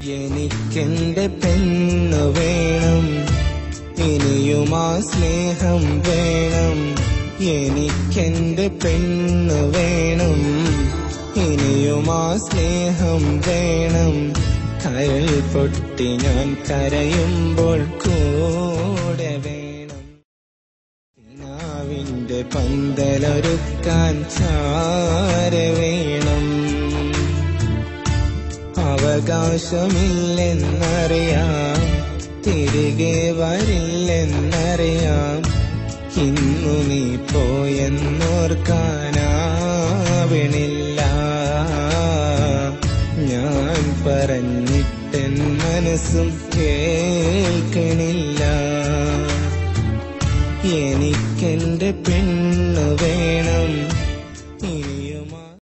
എനിക്കെന്റെ പെണ്ണു വേണം ഇനിയും ആ സ്നേഹം വേണം എനിക്കെന്റെ പെണ്ണു വേണം ഇനിയും ആ സ്നേഹം വേണം കരൾ പൊട്ടി ഞാൻ കരയുമ്പോൾ കൂടെ വേണം നാവിന്റെ പന്തലൊരുക്കാൻ ചാര വേണം അവകാശമില്ലെന്നറിയാം തിരികെ വരില്ലെന്നറിയാം ഇന്നു നീ പോയെന്നോർക്കാനാവണില്ല ഞാൻ പറഞ്ഞിട്ടെൻ മനസ്സും കേൾക്കണില്ല എനിക്കെന്റെ പെണ്ണു വേണം